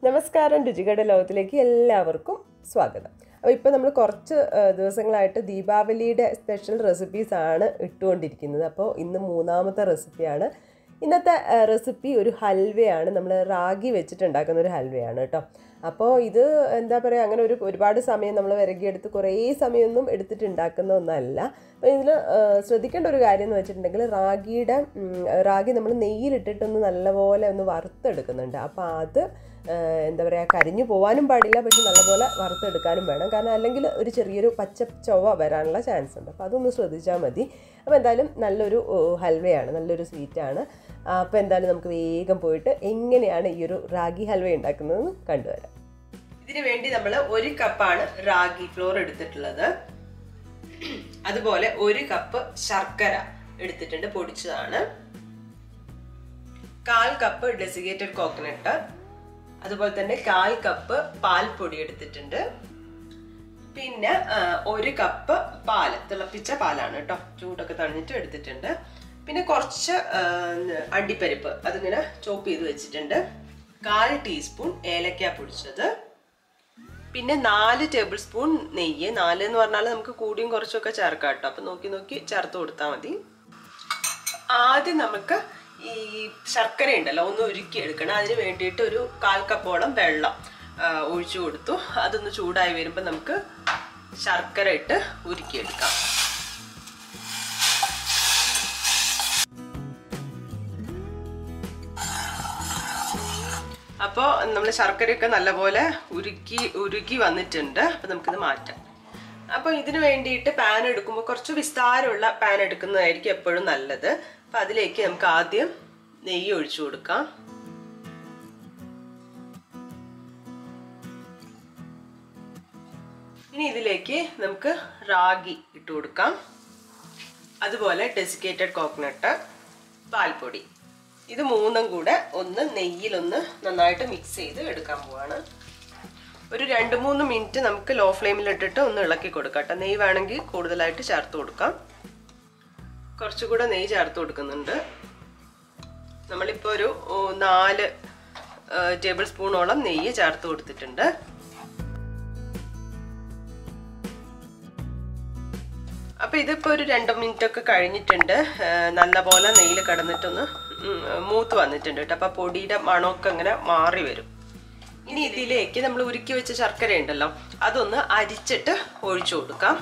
നമസ്കാരം രുചികയുടെ ലോകത്തിലേക്ക് എല്ലാവർക്കും സ്വാഗതം അപ്പോൾ ഇപ്പോൾ നമ്മൾ കുറച്ച് ആ, ദിവസങ്ങളായിട്ട് ദീപാവലിയുടെ സ്പെഷ്യൽ റെസിപ്പീസ് ആണ് ഇട്ടുകൊണ്ടിരിക്കുന്നത് അപ്പോൾ ഇന്ന് മൂന്നാമത്തെ റെസിപ്പിയാണ് ഇന്നത്തെ ആ, റെസിപ്പി ഒരു ഹൽവയാണ് നമ്മൾ റാഗി വെച്ചിട്ടുണ്ടാക്കുന്ന ഒരു ഹൽവയാണ് കേട്ടോ അപ്പോൾ ഇത് എന്താ പറയുക അങ്ങനെ ഒരു ഒരുപാട് സമയം നമ്മൾ വിരകിയെടുത്ത് കുറേ സമയമൊന്നും എടുത്തിട്ട് ഉണ്ടാക്കുന്ന ഒന്നല്ല അപ്പോൾ ഇതിൽ ശ്രദ്ധിക്കേണ്ട ഒരു കാര്യം എന്ന് വെച്ചിട്ടുണ്ടെങ്കിൽ റാഗിയുടെ ഉം, റാഗി നമ്മൾ നെയ്യിലിട്ടിട്ടൊന്ന് നല്ലപോലെ ഒന്ന് വറുത്തെടുക്കുന്നുണ്ട് അപ്പോൾ അത് ആ, എന്താ പറയുക കരിഞ്ഞു പോകാനും പാടില്ല പക്ഷെ നല്ലപോലെ വറുത്തെടുക്കാനും വേണം കാരണം അല്ലെങ്കിൽ ഒരു ചെറിയൊരു പച്ച ചൊവ്വ വരാനുള്ള ചാൻസ് ഉണ്ട് അപ്പോൾ അതൊന്ന് ശ്രദ്ധിച്ചാൽ മതി അപ്പോൾ എന്തായാലും നല്ലൊരു ഓ, ഹൽവയാണ് നല്ലൊരു സ്വീറ്റാണ് അപ്പോൾ എന്തായാലും നമുക്ക് വേഗം പോയിട്ട് എങ്ങനെയാണ് ഈ ഒരു റാഗി ഹൽവ ഉണ്ടാക്കുന്നതെന്ന് കണ്ടുവരാം ഇതിനു വേണ്ടി നമ്മൾ ഒരു കപ്പാണ് റാഗി ഫ്ലോർ എടുത്തിട്ടുള്ളത് അതുപോലെ ഒരു കപ്പ് ശർക്കര എടുത്തിട്ടുണ്ട് പൊടിച്ചതാണ് കാൽ കപ്പ് ഡെസിഗേറ്റഡ് കോക്കനട്ട് അതുപോലെ തന്നെ കാൽ കപ്പ് പാൽപ്പൊടി എടുത്തിട്ടുണ്ട് പിന്നെ ആ, ഒരു കപ്പ് പാല് തിളപ്പിച്ച പാലാണ് കേട്ടോ ചൂടൊക്കെ തണിഞ്ഞിട്ട് എടുത്തിട്ടുണ്ട് പിന്നെ കുറച്ച് ആ, അണ്ടിപ്പരിപ്പ് അതിങ്ങനെ ചോപ്പ് ചെയ്ത് വെച്ചിട്ടുണ്ട് കാൽ ടീസ്പൂൺ ഏലക്ക പൊടിച്ചത് പിന്നെ നാല് ടേബിൾ സ്പൂൺ നെയ്യ് നാല് എന്ന് പറഞ്ഞാൽ നമുക്ക് കൂടിയും കുറച്ചൊക്കെ ചേർക്കാം കേട്ടോ അപ്പം നോക്കി നോക്കി ചേർത്ത് കൊടുത്താൽ മതി ആദ്യം നമുക്ക് ഈ ശർക്കര ഉണ്ടല്ലോ ഒന്ന് ഉരുക്കി എടുക്കണം അതിന് വേണ്ടിയിട്ട് ഒരു കാൽ കപ്പോളം വെള്ളം ആ, ഒഴിച്ചു കൊടുത്തു അതൊന്ന് ചൂടായി വരുമ്പോൾ നമുക്ക് ശർക്കര ഇട്ട് ഉരുക്കിയെടുക്കാം അപ്പോൾ നമ്മൾ ശർക്കരയൊക്കെ നല്ലപോലെ ഉരുക്കി ഉരുക്കി വന്നിട്ടുണ്ട് അപ്പോൾ നമുക്കിത് മാറ്റാം അപ്പോൾ ഇതിന് വേണ്ടിയിട്ട് പാൻ എടുക്കുമ്പോൾ കുറച്ച് വിസ്താരമുള്ള പാൻ എടുക്കുന്നതായിരിക്കും എപ്പോഴും നല്ലത് അപ്പം അതിലേക്ക് നമുക്ക് ആദ്യം നെയ്യ് ഒഴിച്ചു കൊടുക്കാം ഇനി ഇതിലേക്ക് നമുക്ക് റാഗി ഇട്ട് കൊടുക്കാം അതുപോലെ ഡെസിക്കേറ്റഡ് കോക്കനട്ട് പാൽപ്പൊടി ഇത് മൂന്നും കൂടെ ഒന്ന് നെയ്യിലൊന്ന് നന്നായിട്ട് മിക്സ് ചെയ്ത് എടുക്കാൻ പോവാണ് ഒരു രണ്ട് മൂന്ന് മിനിറ്റ് നമുക്ക് ലോ ഫ്ലെയിമിലിട്ടിട്ട് ഒന്ന് ഇളക്കി കൊടുക്കാം കേട്ടോ നെയ്യ് വേണമെങ്കിൽ കൂടുതലായിട്ട് ചേർത്ത് കൊടുക്കാം കുറച്ചുകൂടെ നെയ്യ് ചേർത്ത് കൊടുക്കുന്നുണ്ട് നമ്മളിപ്പോൾ ഒരു ഓ, നാല് ടേബിൾ സ്പൂണോളം നെയ്യ് ചേർത്ത് കൊടുത്തിട്ടുണ്ട് അപ്പോൾ ഇതിപ്പോൾ ഒരു രണ്ട് മിനിറ്റ് ഒക്കെ കഴിഞ്ഞിട്ടുണ്ട് ആ, നല്ലപോലെ നെയ്യിൽ കിടന്നിട്ടൊന്ന് ഉം, മൂത്ത് വന്നിട്ടുണ്ട് കേട്ടോ അപ്പോൾ പൊടിയുടെ മണമൊക്കെ ഇങ്ങനെ മാറി വരും ഇനി ഇതിലേക്ക് നമ്മൾ ഉരുക്കി വെച്ച ശർക്കര ഉണ്ടല്ലോ അതൊന്ന് അരിച്ചിട്ട് ഒഴിച്ചു കൊടുക്കാം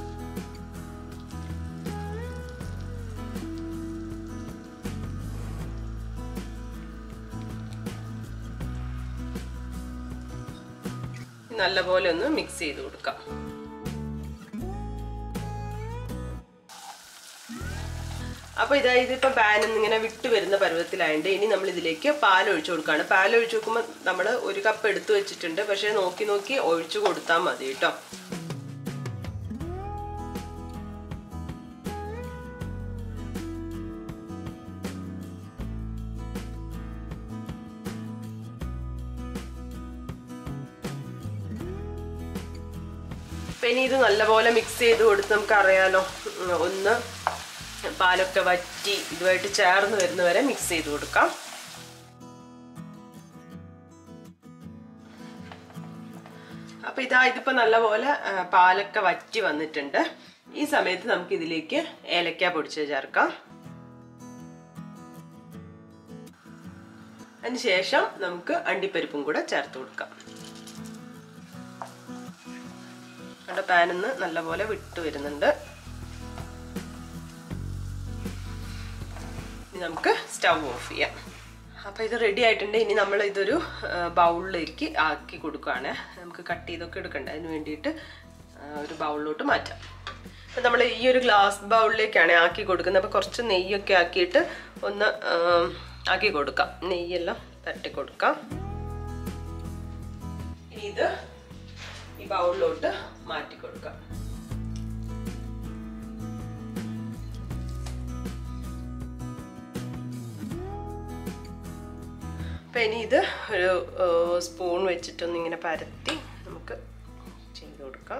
നല്ലപോലെ ഒന്ന് മിക്സ് ചെയ്ത് കൊടുക്കാം അപ്പോൾ ഇതാ ഇതിപ്പോൾ പാനിൽ നിന്ന് ഇങ്ങനെ വിട്ട് വരുന്ന പരുവത്തിലായതുകൊണ്ട് ഇനി നമ്മൾ ഇതിലേക്ക് പാൽ ഒഴിച്ചു കൊടുക്കുകയാണ് പാൽ ഒഴിച്ചു നോക്കുമ്പോൾ നമ്മൾ ഒരു കപ്പ് എടുത്തു വെച്ചിട്ടുണ്ട് പക്ഷേ നോക്കി നോക്കി ഒഴിച്ചു കൊടുത്താൽ മതി കേട്ടോ അപ്പം ഇനി ഇത് നല്ലപോലെ മിക്സ് ചെയ്ത് കൊടുത്ത് നമുക്ക് അറിയാലോ ഉം, ഒന്ന് പാലൊക്കെ വറ്റി ഇതുമായിട്ട് ചേർന്ന് വരുന്നവരെ മിക്സ് ചെയ്ത് കൊടുക്കാം അപ്പൊ ഇതാ ഇതിപ്പോ നല്ലപോലെ ആ, പാലൊക്കെ വറ്റി വന്നിട്ടുണ്ട് ഈ സമയത്ത് നമുക്ക് ഇതിലേക്ക് ഏലക്ക പൊടിച്ച് ചേർക്കാം അതിനുശേഷം നമുക്ക് അണ്ടിപ്പരിപ്പും കൂടെ ചേർത്ത് കൊടുക്കാം നമ്മുടെ പാനിൽ നിന്ന് നല്ലപോലെ വിട്ട് വരുന്നുണ്ട് ഇനി നമുക്ക് സ്റ്റവ് ഓഫ് ചെയ്യാം അപ്പോൾ ഇത് റെഡി ആയിട്ടുണ്ട് ഇനി നമ്മൾ ഇതൊരു ബൗളിലേക്ക് ആക്കി കൊടുക്കുകയാണ് നമുക്ക് കട്ട് ചെയ്തൊക്കെ എടുക്കണ്ട അതിന് വേണ്ടിയിട്ട് ആ, ഒരു ബൗളിലോട്ട് മാറ്റാം അപ്പം നമ്മൾ ഈ ഒരു ഗ്ലാസ് ബൗളിലേക്കാണ് ആക്കി കൊടുക്കുന്നത് അപ്പോൾ കുറച്ച് നെയ്യൊക്കെ ആക്കിയിട്ട് ഒന്ന് ആ, ആക്കി കൊടുക്കാം നെയ്യെല്ലാം തട്ടി കൊടുക്കാം ഇനി ഇത് ഈ ബൗളിലോട്ട് മാറ്റി കൊടുക്കാം അപ്പം ഇനി ഇത് ഒരു സ്പൂൺ വെച്ചിട്ടൊന്ന് ഇങ്ങനെ പരത്തി നമുക്ക് ചെയ്ത് കൊടുക്കാം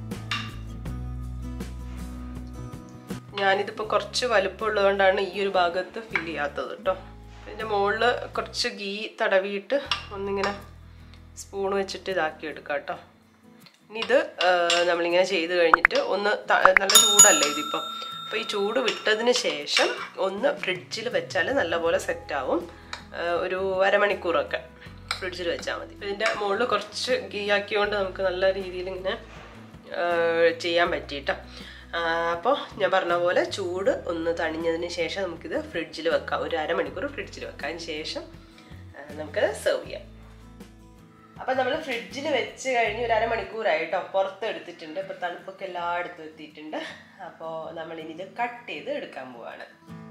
ഞാനിതിപ്പോൾ കുറച്ച് വലുപ്പമുള്ളതുകൊണ്ടാണ് ഈ ഒരു ഭാഗത്ത് ഫിൽ ചെയ്യാത്തത് കേട്ടോ ഇതിൻ്റെ മുകളിൽ കുറച്ച് ഗീ തടവിയിട്ട് ഒന്നിങ്ങനെ സ്പൂൺ വെച്ചിട്ട് ഇതാക്കി എടുക്കാം കേട്ടോ ഇനി ഇത് ആ, നമ്മളിങ്ങനെ ചെയ്ത് കഴിഞ്ഞിട്ട് ഒന്ന് ത- നല്ല ചൂടല്ലേ ഇതിപ്പം അപ്പോൾ ഈ ചൂട് വിട്ടതിന് ശേഷം ഒന്ന് ഫ്രിഡ്ജിൽ വെച്ചാൽ നല്ലപോലെ സെറ്റാവും ഒരു അരമണിക്കൂറൊക്കെ ഫ്രിഡ്ജിൽ വെച്ചാൽ മതി ഇതിൻ്റെ മുകളിൽ കുറച്ച് ഗീ ആക്കിയോണ്ട് നമുക്ക് നല്ല രീതിയിൽ ഇങ്ങനെ ആ, ചെയ്യാൻ പറ്റിയിട്ടോ അപ്പോൾ ഞാൻ പറഞ്ഞ പോലെ ചൂട് ഒന്ന് തണിഞ്ഞതിന് ശേഷം നമുക്കിത് ഫ്രിഡ്ജിൽ വെക്കാം ഒരു അരമണിക്കൂർ ഫ്രിഡ്ജിൽ വെക്കാം അതിന് ശേഷം ആ, നമുക്കത് സെർവ് ചെയ്യാം അപ്പം നമ്മൾ ഫ്രിഡ്ജിൽ വെച്ച് കഴിഞ്ഞ് ഒരു അരമണിക്കൂറായിട്ടോ പുറത്ത് എടുത്തിട്ടുണ്ട് ഇപ്പോൾ തണുപ്പൊക്കെ എല്ലായിടത്തും എത്തിയിട്ടുണ്ട് അപ്പോൾ നമ്മൾ ഇനി ഇത് കട്ട് ചെയ്ത് എടുക്കാൻ പോവാണ്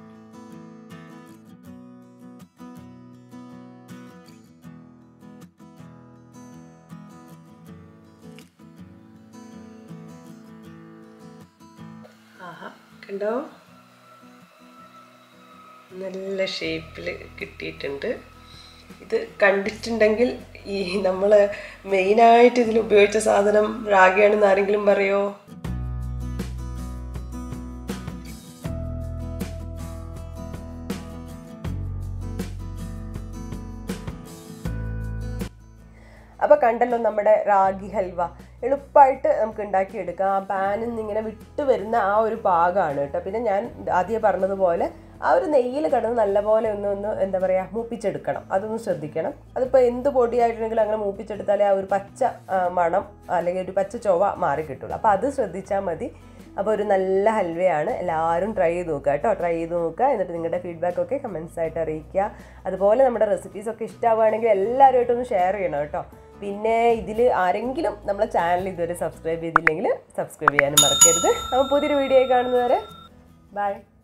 ആഹാ കണ്ടോ നല്ല ഷേപ്പിൽ കിട്ടിയിട്ടുണ്ട് ഇത് കണ്ടിട്ടുണ്ടെങ്കിൽ ഈ നമ്മൾ മെയിനായിട്ട് ഇതിൽ ഉപയോഗിച്ച സാധനം റാഗിയാണെന്ന് ആരെങ്കിലും പറയോ അപ്പോൾ കണ്ടല്ലോ നമ്മുടെ റാഗി ഹൽവ എളുപ്പമായിട്ട് നമുക്ക് ഉണ്ടാക്കിയെടുക്കാം ആ പാനിൽ നിന്ന് ഇങ്ങനെ വിട്ട് വരുന്ന ആ ഒരു പാകമാണ് കേട്ടോ പിന്നെ ഞാൻ ആദ്യം പറഞ്ഞതുപോലെ ആ ഒരു നെയ്യിൽ കിടന്ന് നല്ലപോലെ ഒന്ന് ഒന്ന് എന്താ പറയുക മൂപ്പിച്ചെടുക്കണം അതൊന്ന് ശ്രദ്ധിക്കണം അതിപ്പോൾ എന്ത് പൊടിയായിട്ടുണ്ടെങ്കിലും അങ്ങനെ മൂപ്പിച്ചെടുത്താലേ ആ ഒരു പച്ച ആ, മണം അല്ലെങ്കിൽ ഒരു പച്ച ചൊവ മാറി കിട്ടുള്ളൂ അപ്പോൾ അത് ശ്രദ്ധിച്ചാൽ മതി അപ്പോൾ ഒരു നല്ല ഹൽവയാണ് എല്ലാവരും ട്രൈ ചെയ്ത് നോക്കുക കേട്ടോ ട്രൈ ചെയ്ത് നോക്കുക എന്നിട്ട് നിങ്ങളുടെ ഫീഡ്ബാക്ക് ഒക്കെ കമൻസ് ആയിട്ട് അറിയിക്കുക അതുപോലെ നമ്മുടെ റെസിപ്പീസ് ഒക്കെ ഇഷ്ടമാവുകയാണെങ്കിൽ എല്ലാവരുമായിട്ടൊന്ന് ഷെയർ ചെയ്യണം കേട്ടോ പിന്നെ ഇതിൽ ആരെങ്കിലും നമ്മളെ ചാനൽ ഇതുവരെ സബ്സ്ക്രൈബ് ചെയ്തില്ലെങ്കിൽ സബ്സ്ക്രൈബ് ചെയ്യാനും മറക്കരുത് അപ്പോൾ പുതിയൊരു വീഡിയോ കാണുന്നവരെ ബൈ